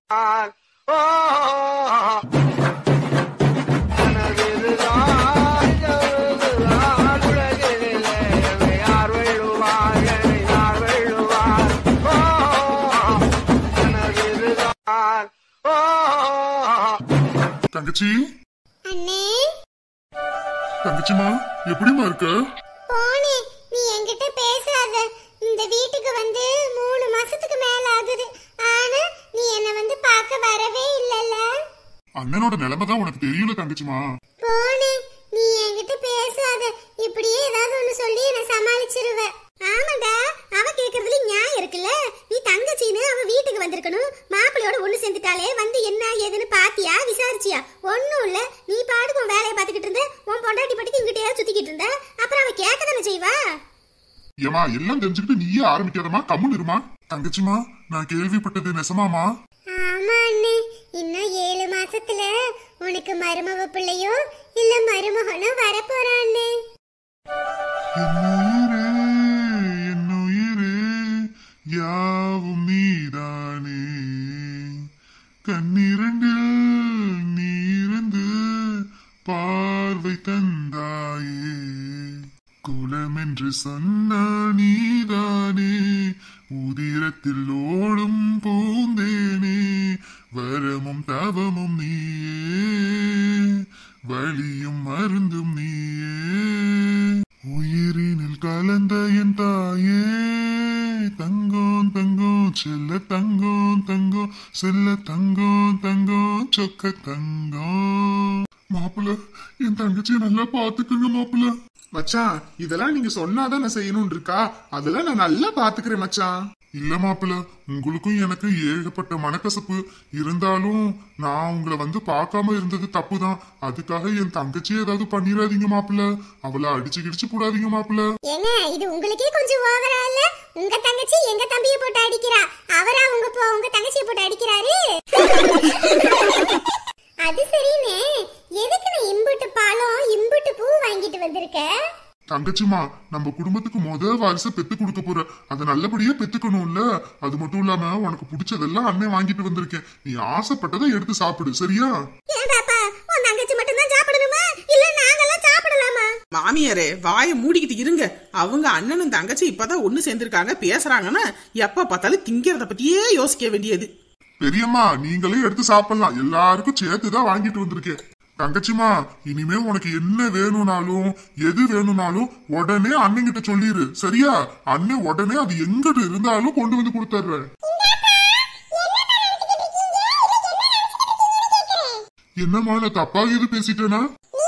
ஓ கனவிதுதான் ஜவுதுதான் உலகினிலே என்னை யார் வெல்லுவார் என்னை யார் வெல்லுவார் ஓ கனவிதுதான் ஓ தங்கச்சி அண்ணே தங்கச்சிமா எப்படிமா இருக்க போனே நீ என்கிட்ட பேசாத இந்த வீட்டுக்கு வந்து மூணு மாசத்துக்கு மேல ஆகுது ஆனா நீ என்ன வந்து பார்க்க வரவே இல்லல்ல அண்ணனோட நிலைமை தான் உனக்கு தெரியல தங்கச்சிமா போனே நீ என்கிட்ட பேசாத இப்படியே ஏதாவது ஒண்ணு சொல்லி என்ன சமாளிச்சிருவ ஆமாடா அவ கேக்குறதுல நியாயம் இருக்குல்ல நீ தங்கச்சின்னு அவ வீட்டுக்கு வந்திருக்கணும் மாப்பிள்ளையோட ஒண்ணு சேர்ந்துட்டாலே வந்து என்ன ஏதுன்னு பாத்தியா விசாரிச்சியா ஒண்ணும் இல்ல நீ பாட்டுக்கு உன் வேலையை பாத்துக்கிட்டு இருந்த உன் பொண்டாட்டி பாட்டுக்கு இங்கிட்டே சுத்திக்கிட்டு இருந்த அப்புறம் அவ கேட்க தானே செய்வா ஏமா எல்லாம் தெரிஞ்சுக்கிட்டு நீயே ஆரம்பிக்காதமா கம்முன்னு இருமா தங்கச்சிமா நான் கேள்விப்பட்டது நெசமாமா ஆமா அண்ணே இன்னும் ஏழு மாசத்துல உனக்கு மருமக பிள்ளையோ இல்ல மருமகனோ வரப்போறான் அண்ணே என்னுயிரே என்னுயிரே யாவும் நீதானே கண்ணிரண்டில் நீருந்து பார்வை தந்தாயே குலம் என்று சொன்ன நீதானே உதிரத்தில் ஓடும் பூந்தேனே வரமும் தவமும் நீயே வழியும் மருந்தும் நீயே உயிரினில் கலந்த என் தாயே தங்கம் தங்கம் செல்ல தங்கம் தங்கம் செல்ல தங்கம் தங்கம் சொக்க தங்கம் மாப்பிள்ள என் தங்கச்சியை நல்லா பாத்துக்குங்க மாப்பிள்ள மச்சான் இதெல்லாம் நீங்க சொன்னாதான் நான் செய்யணும்னு இருக்கா அதெல்லாம் நான் நல்லா பாத்துக்கிறேன் மச்சான் இல்ல மாப்பிள்ள உங்களுக்கும் எனக்கு ஏகப்பட்ட மனக்கசப்பு இருந்தாலும் நான் உங்களை வந்து பார்க்காம இருந்தது தப்புதான் அதுக்காக என் தங்கச்சி ஏதாவது பண்ணிடாதீங்க மாப்பிள்ள அவளை அடிச்சு கிடிச்சு போடாதீங்க மாப்பிள்ள ஏங்க இது உங்களுக்கே கொஞ்சம் ஓவரா இல்ல உங்க தங்கச்சி எங்க தம்பிய போட்டு அடிக்கிறா அவரா உங்க போ- உங்க தங்கச்சிய போட்டு அடிக்கிறாரு அது சரிண்ணே எதுக்கு நான் இம்புட்டு பாலம் இம்புட்டு பூ வாங்கிட்டு வந்திருக்க தங்கச்சிமா நம்ம குடும்பத்துக்கு முத வாரிசை பெத்து கொடுக்க போற அதை நல்லபடியா பெத்துக்கணும்ல அது மட்டும் இல்லாம உனக்கு பிடிச்சதெல்லாம் அண்ணன் வாங்கிட்டு வந்திருக்கேன் நீ ஆசைப்பட்டதை எடுத்து சாப்பிடு சரியா ஏன் பாப்பா உன் தங்கச்சி மட்டும் தான் சாப்பிடணுமா இல்ல நாங்கெல்லாம் சாப்பிடலாமா மாமியாரே வாயை மூடிக்கிட்டு இருங்க அவங்க அண்ணனும் தங்கச்சி இப்பதான் ஒண்ணு சேர்ந்திருக்காங்க பேசுறாங்கன்னா எப்ப பார்த்தாலும் திங்கிறத பத்தியே யோசிக்க வேண்டியது பெரியம்மா நீங்களே எடுத்து சாப்பிடலாம் எல்லாருக்கும் சேர்த்து தான் வாங்கிட்டு வந்திருக்கேன் தங்கச்சிமா இனிமே உனக்கு என்ன வேணும்னாலும் எது வேணும்னாலும் உடனே அண்ணன்கிட்ட சொல்லிரு சரியா அண்ணன் உடனே அது எங்கிட்டு இருந்தாலும் கொண்டு வந்து கொடுத்துட்றேன் என்னம்மா நான் தப்பா எது பேசிட்டேனா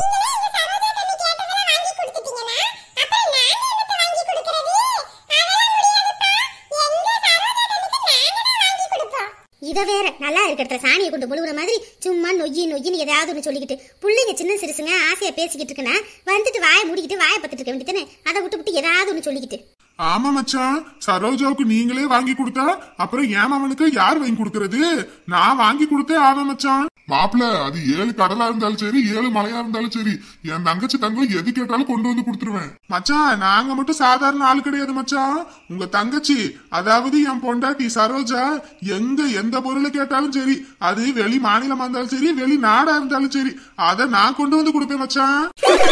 இத வேற நல்லா இருக்கிற சாணியை கொண்டு முழுகுற மாதிரி சும்மா நொய்யி நொய்யின்னு ஏதாவது ஒன்று சொல்லிக்கிட்டு பிள்ளைங்க சின்ன சிறுசுங்க ஆசையா பேசிக்கிட்டு இருக்குன்னா வந்துட்டு வாயை மூடிக்கிட்டு வாயை பத்துட்டு இருக்க வேண்டியதானே அதை விட்டு விட்டு ஏதாவது ஒன்று சொல்லிக்கிட்டு ஆமா மச்சான் சரோஜாவுக்கு நீங்களே வாங்கி கொடுத்தா அப்புறம் ஏன் அவனுக்கு யார் வாங்கி கொடுக்கறது நான் வாங்கி கொடுத்தே ஆவேன் மச்சான் மாப்பிள அது ஏழு கடலா இருந்தாலும் சரி ஏழு மலையா இருந்தாலும் சரி என் தங்கச்சி தங்கம் எது கேட்டாலும் கொண்டு வந்து கொடுத்துருவேன் மச்சான் நாங்க மட்டும் சாதாரண ஆள் கிடையாது மச்சான் உங்க தங்கச்சி அதாவது என் பொண்டாட்டி சரோஜா எங்க எந்த பொருளை கேட்டாலும் சரி அது வெளி மாநிலமா இருந்தாலும் சரி வெளி நாடா இருந்தாலும் சரி அதை நான் கொண்டு வந்து கொடுப்பேன் மச்சான்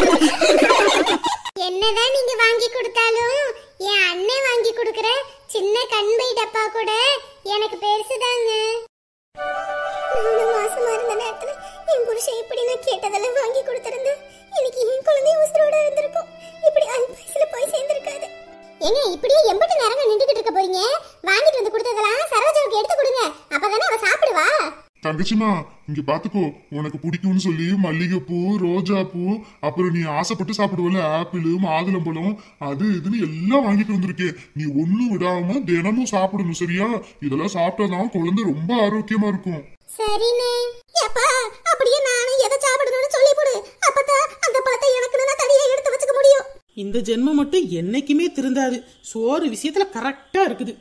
என்னதான் நீங்க வாங்கி கொடுத்தாலும் என் அண்ணன் வாங்கி கொடுக்கற சின்ன கண்பை டப்பா கூட எனக்கு பெருசுதாங்க நாலு மாசமா இருந்த நேரத்துல என் புருஷன் இப்படி நான் கேட்டதெல்லாம் வாங்கி கொடுத்திருந்தா இன்னைக்கு என் குழந்தை உசுரோட இருந்திருக்கும் இப்படி அல்பாயுசுல போய் சேர்ந்திருக்காது ஏங்க இப்படியே எண்பட்டு நேரம் நின்றுகிட்டு இருக்க போறீங்க வாங்கிட்டு வந்து கொடுத்ததெல்லாம் சரோஜாவுக்கு எடுத்து கொடுங்க அப்பதானே அவ சாப்பிடுவா தங்கச்சிமா இங்க பாத்துக்கோ உனக்கு பிடிக்கும்னு சொல்லி மல்லிகைப்பூ ரோஜா பூ அப்புறம் நீ ஆசைப்பட்டு சாப்பிடுவல ஆப்பிள் மாதுளம்பழம் அது இதுன்னு எல்லாம் வாங்கிட்டு வந்திருக்கேன் நீ ஒண்ணும் விடாம தினமும் சாப்பிடணும் சரியா இதெல்லாம் சாப்பிட்டாதான் குழந்தை ரொம்ப ஆரோக்கியமா இருக்கும் சரிண்ணே எப்பா அப்படியே நானும் எதை சாப்பிடணும்னு சொல்லி போடு அப்பதான் அந்த பழத்தை எனக்கு நான் தனியா எடுத்து வச்சுக்க முடியும் இந்த ஜென்மம் மட்டும் என்னைக்குமே திருந்தாது சோறு விஷயத்துல கரெக்டா இருக்குது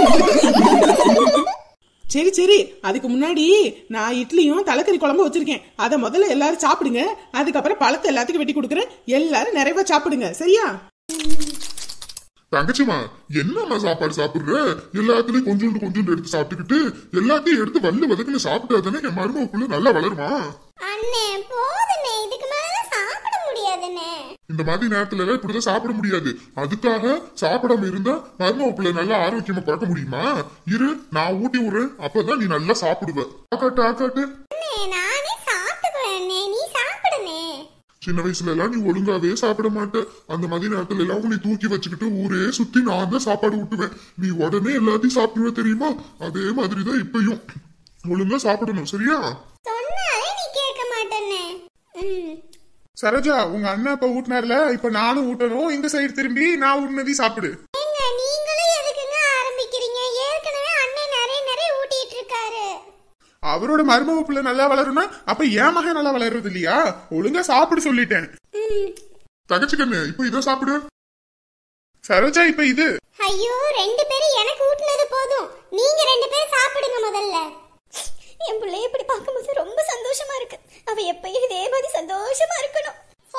சரி சரி அதுக்கு முன்னாடி நான் இட்லியும் தலைக்கறி குழம்பு வச்சிருக்கேன் அதை முதல்ல எல்லாரும் சாப்பிடுங்க அதுக்கப்புறம் பழத்தை எல்லாத்துக்கும் வெட்டி கொடுக்குறேன் எல்லாரும் நிறைவா சாப்பிடுங்க சரியா தங்கச்சிமா என்னம்மா சாப்பாடு சாப்பிடுற எல்லாத்துலயும் கொஞ்சோண்டு கொஞ்சோண்டு எடுத்து சாப்பிட்டுக்கிட்டு எல்லாத்தையும் எடுத்து வல்லு வதக்குன்னு சாப்பிட்டா தானே என் மருமக்குள்ள நல்லா வளருமா அண்ணே போதுண்ணே இதுக்கு மேல சாப்பிட முடியாதுண்ணே இந்த மாதிரி நேரத்துல எல்லாம் இப்படிதான் சாப்பிட முடியாது அதுக்காக சாப்பிடாம இருந்தா மருமக்குள்ள நல்லா ஆரோக்கியமா பார்க்க முடியுமா இரு நான் ஊட்டி விடுறேன் அப்பதான் நீ நல்லா சாப்பிடுவ ஆக்காட்டு ஆக்காட்டு அண்ணே நானே சாப்பிட்டுக்குவேன் அண்ணே நீ சாப்பிடுனே சின்ன வயசுல எல்லாம் நீ ஒழுங்காவே சாப்பிட மாட்ட அந்த மாதிரி நேரத்துல எல்லாம் உன்னை தூக்கி வச்சுக்கிட்டு ஊரே சுத்தி நான் தான் சாப்பாடு ஊட்டுவேன் நீ உடனே எல்லாத்தையும் சாப்பிடுவ தெரியுமா அதே மாதிரிதான் இப்பயும் ஒழுங்கா சாப்பிடணும் சரியா சொன்னாலே நீ கேட்க மாட்டேன்னே ம் சரோஜா உங்க அண்ணன் இப்ப ஊட்டினார்ல இப்ப நானும் ஊட்டணும் இந்த சைடு திரும்பி நான் ஊட்டினதையும் சாப்பிடு ஏங்க நீங்களும் எதுக்குங்க ஆரம்பிக்கிறீங்க ஏற்கனவே அண்ணன் நிறைய நிறைய ஊட்டிட்டு இருக்காரு அவரோட மருமக பிள்ளை நல்லா வளரும்னா அப்ப என் மகன் நல்லா வளருறது இல்லையா ஒழுங்கா சாப்பிடு சொல்லிட்டேன் ம் தங்கச்சி கண்ணு இப்ப இதை சாப்பிடு சரோஜா இப்ப இது ஐயோ ரெண்டு பேரும் எனக்கு ஊட்டுனது போதும் நீங்க ரெண்டு பேரும் சாப்பிடுங்க முதல்ல என் பிள்ளைய இப்படி பார்க்கும்போது ரொம்ப சந்தோஷமா இருக்கு அவ எப்பயும் இதே மாதிரி சந்தோஷமா இருக்கணும்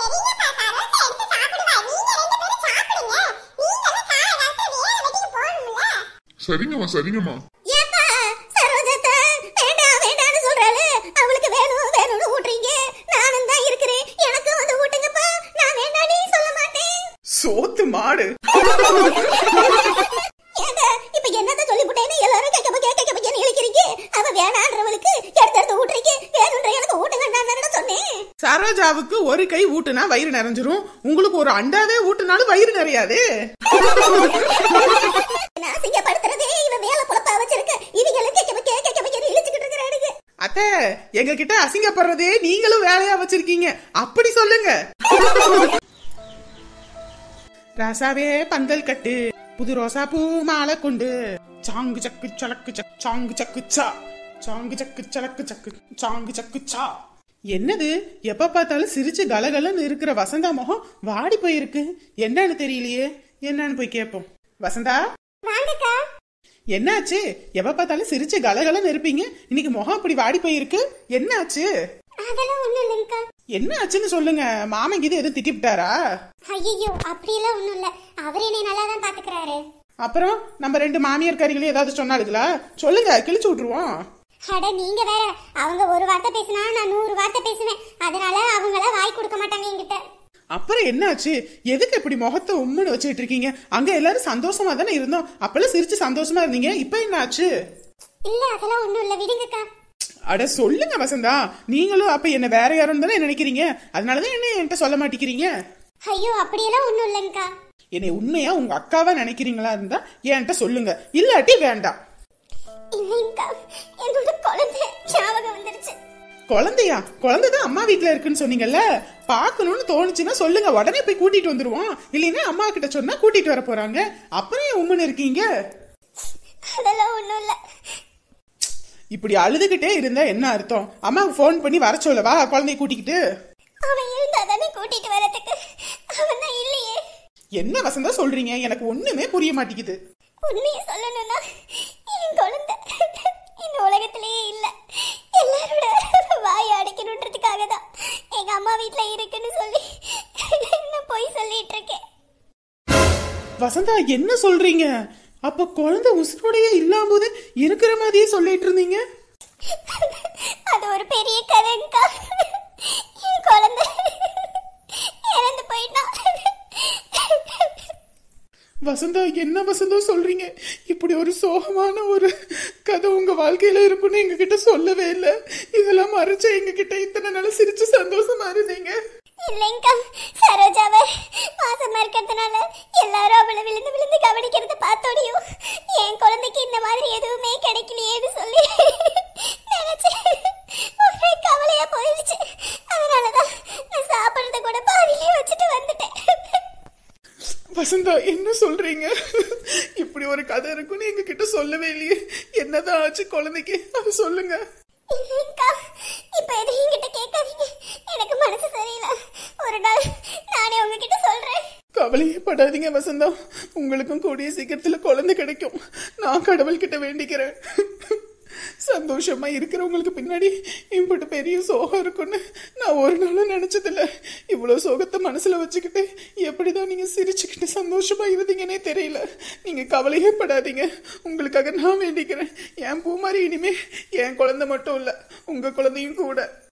சரிங்கம்மா சரிங்கம்மா ஏப்பா, சரோஜத்தை வேண்டாம், வேண்டாம்னு சொல்றாளு. அவளுக்கு வேணும், வேணும்னு ஊட்டுறீங்க. நானும் தான் இருக்கிறேன். எனக்கும் வந்து ஊட்டுங்கப்பா. நான் வேண்டாம்னே சொல்ல மாட்டேன். சோத்து மாடு ஏங்க, இப்ப என்னத்த சொல்லிப்புட்டேன்னு எல்லாரும் கேட்க கேட்க கேட்க கேட்கன்னு இழுக்கிறீங்க. அவ வேணான்றவளுக்கு எடுத்து எடுத்து ஊட்டுறீங்க. வேணுன்ற எனக்கு ஊட்டுங்கன்னு நான் தானே சொன்னேன். சரோஜாவுக்கு ஒரு கை ஊட்டுனா வயிறு நிறைஞ்சிரும் உங்களுக்கு ஒரு அண்டாவே ஊட்டுனாலும் வயிறு நிறையாது நான் அசிங்கப்படுத்துறதே இவ வேலை பொழப்பா வச்சிருக்க. இவங்களும் கேட்க கேட்க கேட்க கேட்கன்னு இழுச்சுக்கிட்டு இருக்கிறானுங்க. அத்தை எங்க கிட்ட அசிங்கப்படுறதே நீங்களும் வேலையா வச்சிருக்கீங்க அப்படி சொல்லுங்க ராசாவே பந்தல் கட்டு புது ரோசா பூ மாலை கொண்டு சாங்கு சக்கு சலக்கு சக் சாங்கு சக்கு சா சாங்கு சக்கு சலக்கு சக்கு சாங்கு சக்கு சா என்னது எப்ப பார்த்தாலும் சிரிச்சு கலகலன்னு இருக்கிற வசந்தா முகம் வாடி போயிருக்கு என்னன்னு தெரியலையே என்னன்னு போய் கேட்போம் வசந்தா வாங்கக்கா. என்னாச்சு எப்ப பார்த்தாலும் சிரிச்சு கலகலன்னு இருப்பீங்க இன்னைக்கு முகம் இப்படி வாடி போயிருக்கு என்னாச்சு அதெல்லாம் ஒண்ணும் இல்லைங்கக்கா. என்ன ஆச்சுன்னு சொல்லுங்க மாமன் இது எதுவும் திட்டிவிட்டாரா ஐயையோ, அப்படியெல்லாம் ஒண்ணும் இல்ல. அவர் என்னை நல்லா தான் பாத்துக்கிறாரு. அப்புறம் நம்ம ரெண்டு மாமியார் கறிகளும் ஏதாவது சொன்னாலுங்களா சொல்லுங்க கிழிச்சு விட்டுருவோம் அட நீங்க வேற அவங்க ஒரு வார்த்தை பேசினா நான் நூறு வார்த்தை பேசுவேன் அதனால அவங்கள வாய் கொடுக்க மாட்டாங்க என்கிட்ட அப்புறம் என்னாச்சு எதுக்கு இப்படி முகத்தை உம்முன்னு வச்சுட்டு இருக்கீங்க அங்க எல்லாரும் சந்தோஷமா தானே இருந்தோம் அப்பெல்லாம் சிரிச்சு சந்தோஷமா இருந்தீங்க இப்ப என்னாச்சு இல்ல அதெல்லாம் ஒண்ணும் இல்ல விடுங்கக்கா அட சொல்லுங்க வசந்தா நீங்களும் அப்ப என்ன வேற யாரும் தானே நினைக்கிறீங்க அதனாலதான் என்ன என்கிட்ட சொல்ல மாட்டேங்கிறீங்க ஐயோ அப்படியெல்லாம் ஒண்ணும் இல்லைங்கக்கா என்னை உண்மையா உங்க அக்காவா நினைக்கிறீங்களா இருந்தா என்கிட்ட சொல்லுங்க இல்லாட்டி வேண்டாம் இல்லைங்கக்கா என்னோட குழந்தை ஞாபகம் வந்துருச்சு குழந்தையா குழந்தை தான் அம்மா வீட்ல இருக்குன்னு சொன்னீங்கல்ல பார்க்கணும்னு தோணுச்சுன்னா சொல்லுங்க உடனே போய் கூட்டிட்டு வந்துருவோம் இல்லைன்னா அம்மா கிட்ட சொன்னா கூட்டிட்டு வர போறாங்க அப்புறம் ஏன் உம்முன்னு இருக்கீங்க அதெல்லாம் ஒண்ணும் இல்ல இப்படி அழுதுகிட்டே இருந்தா என்ன அர்த்தம் அம்மாவுக்கு ஃபோன் பண்ணி வர சொல்லவா குழந்தைய கூட்டிக்கிட்டு அவன் இருந்தா தானே கூட்டிட்டு வரதுக்கு அவன் தான் இல்லையே என்ன வசந்தா சொல்றீங்க எனக்கு ஒண்ணுமே புரிய மாட்டேங்குது உண்மையை சொல்லணும்னா என் குழந்தை இந்த உலகத்திலேயே இல்ல எல்லாரோட வாயை அடைக்கணுன்றதுக்காக தான் எங்க அம்மா வீட்ல இருக்குன்னு சொல்லி நான் போய் சொல்லிட்டு இருக்கேன் வசந்தா என்ன சொல்றீங்க அப்ப குழந்தை உசுரோடையே இல்லாம போது இருக்கிற மாதிரியே சொல்லிட்டு இருந்தீங்க அது ஒரு பெரிய கதைங்கக்கா என் குழந்தை இறந்து போயிட்டான் வசந்தா என்ன வசந்தா சொல்றீங்க இப்படி ஒரு சோகமான ஒரு கதை உங்க வாழ்க்கையில இருக்குன்னு எங்க கிட்ட சொல்லவே இல்ல இதெல்லாம் மறைச்ச எங்க கிட்ட இத்தனை நாள் சிரிச்சு சந்தோஷமா இருந்தீங்க இல்லைங்கக்கா சரோஜாவை மாசமா இருக்கிறதுனால எல்லாரும் அவளை விழுந்து விழுந்து கவனிக்கிறத பார்த்தோடியும் என் குழந்தைக்கு இந்த மாதிரி எதுவுமே கிடைக்கலையேன்னு சொல்லி நினைச்சு ஒரே கவலையா போயிடுச்சு அதனாலதான் நான் சாப்பிடுறத கூட பாதியிலே வச்சுட்டு வந்துட்டேன் வசந்தா என்ன சொல்றீங்க இப்படி ஒரு கதை இருக்குன்னு எங்க கிட்ட சொல்லவே இல்லையே என்னதான் ஆச்சு குழந்தைக்கு அது சொல்லுங்க இல்லைங்கக்கா இப்ப எதையும் என்கிட்ட கேட்காதீங்க எனக்கு மனசு சரியில்லை ஒரு நாள் நானே உங்ககிட்ட சொல்றேன் கவலையே படாதீங்க வசந்தா உங்களுக்கும் கூடிய சீக்கிரத்துல குழந்தை கிடைக்கும் நான் கடவுள்கிட்ட வேண்டிக்கிறேன் சந்தோஷமா இருக்கிறவங்களுக்கு பின்னாடி இம்பட்டு பெரிய சோகம் இருக்குன்னு நான் ஒரு நாளும் நினைச்சதில்ல இவ்வளவு சோகத்தை மனசுல வச்சுக்கிட்டு எப்படிதான் நீங்க சிரிச்சுக்கிட்டு சந்தோஷமா இருந்தீங்கன்னே தெரியல நீங்க கவலையே படாதீங்க உங்களுக்காக நான் வேண்டிக்கிறேன் என் பூமாரி இனிமே என் குழந்தை மட்டும் இல்ல உங்க குழந்தையும் கூட